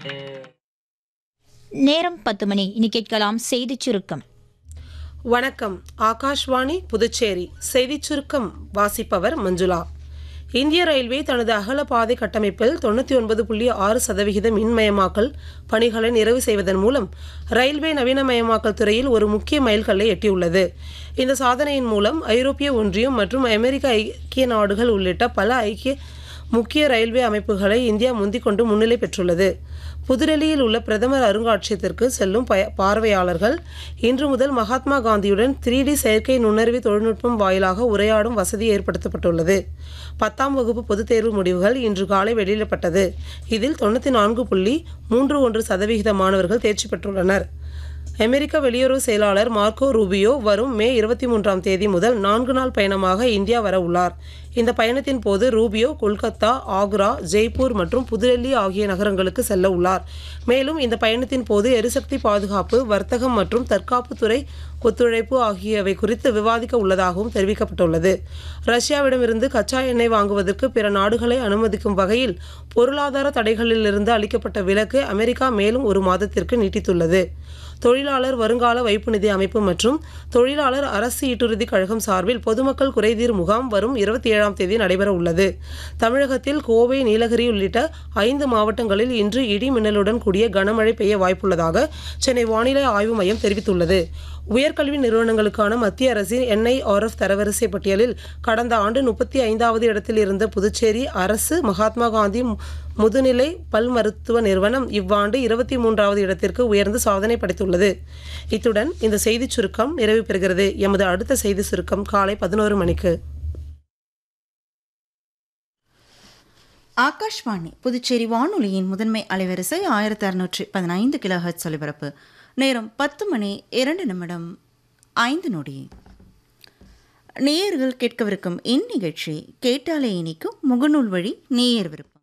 நேரம் பத்து மணி இனி கேட்கலாம் செய்திச் சுருக்கம் வணக்கம் ஆகாஷ்வாணி புதுச்சேரி செய்திச் சுருக்கம் வாசிப்பவர் மஞ்சுளா இந்திய ரயில்வே தனது அகல பாதை கட்டமைப்பில் தொண்ணூற்றி ஒன்பது புள்ளி ஆறு சதவிகித மின்மயமாக்கல் பணிகளை நிறைவு செய்வதன் மூலம் ரயில்வே நவீனமயமாக்கல் துறையில் ஒரு முக்கிய மைல்கல்லை எட்டியுள்ளது இந்த சாதனையின் மூலம் ஐரோப்பிய ஒன்றியம் மற்றும் அமெரிக்க ஐக்கிய நாடுகள் உள்ளிட்ட பல ஐக்கிய முக்கிய ரயில்வே அமைப்புகளை இந்தியா முந்திக் கொண்டு முன்னிலை பெற்றுள்ளது புதுடெல்லியில் உள்ள பிரதமர் அருங்காட்சியகத்திற்கு செல்லும் பய பார்வையாளர்கள் இன்று முதல் மகாத்மா காந்தியுடன் த்ரீ டி செயற்கை நுண்ணறிவு தொழில்நுட்பம் வாயிலாக உரையாடும் வசதி ஏற்படுத்தப்பட்டுள்ளது பத்தாம் வகுப்பு பொதுத் தேர்வு முடிவுகள் இன்று காலை வெளியிடப்பட்டது இதில் தொண்ணூற்றி நான்கு புள்ளி மூன்று ஒன்று சதவிகித மாணவர்கள் தேர்ச்சி பெற்றுள்ளனர் அமெரிக்க வெளியுறவு செயலாளர் மார்க்கோ ரூபியோ வரும் மே இருபத்தி மூன்றாம் தேதி முதல் நான்கு நாள் பயணமாக இந்தியா வர உள்ளார் இந்த பயணத்தின் போது ரூபியோ கொல்கத்தா ஆக்ரா ஜெய்ப்பூர் மற்றும் புதுடெல்லி ஆகிய நகரங்களுக்கு செல்ல உள்ளார் மேலும் இந்த பயணத்தின் போது எரிசக்தி பாதுகாப்பு வர்த்தகம் மற்றும் தற்காப்புத்துறை ஒத்துழைப்பு ஆகியவை குறித்து விவாதிக்க உள்ளதாகவும் தெரிவிக்கப்பட்டுள்ளது ரஷ்யாவிடமிருந்து கச்சா எண்ணெய் வாங்குவதற்கு பிற நாடுகளை அனுமதிக்கும் வகையில் பொருளாதார தடைகளிலிருந்து அளிக்கப்பட்ட விலக்கு அமெரிக்கா மேலும் ஒரு மாதத்திற்கு நீட்டித்துள்ளது தொழிலாளர் வருங்கால வைப்பு நிதி அமைப்பு மற்றும் தொழிலாளர் அரசு ஈட்டுறுதி கழகம் சார்பில் பொதுமக்கள் குறைதீர் முகாம் வரும் இருபத்தி ஏழாம் தேதி நடைபெற உள்ளது தமிழகத்தில் கோவை நீலகிரி உள்ளிட்ட ஐந்து மாவட்டங்களில் இன்று இடி மின்னலுடன் கூடிய கனமழை பெய்ய வாய்ப்புள்ளதாக சென்னை வானிலை ஆய்வு மையம் தெரிவித்துள்ளது உயர்கல்வி நிறுவனங்களுக்கான மத்திய அரசின் என்ஐஆர்எஃப் தரவரிசை பட்டியலில் கடந்த ஆண்டு முப்பத்தி ஐந்தாவது இடத்தில் இருந்த புதுச்சேரி அரசு மகாத்மா காந்தி மு- முதுநிலை பல் மருத்துவ நிறுவனம் இவ்வாண்டு இருபத்தி மூன்றாவது இடத்திற்கு உயர்ந்து சாதனை படைத்துள்ளது இத்துடன் இந்த செய்திச் சுருக்கம் நிறைவு பெறுகிறது எமது அடுத்த செய்தி சுருக்கம் காலை பதினோரு மணிக்கு ஆகாஷ்வாணி புதுச்சேரி வானொலியின் முதன்மை அலைவரிசை ஆயிரத்தி அறுநூற்றி பதினைந்து கிலோஹெர்ட்ஸ் ஒலிபரப்பு நேரம் பத்து மணி இரண்டு நிமிடம் ஐந்து நொடி நேயர்கள் கேட்கவிருக்கும் இந்நிகழ்ச்சி கேட்டாலே இனிக்கும் முகநூல் வழி நேயர் விருப்பம்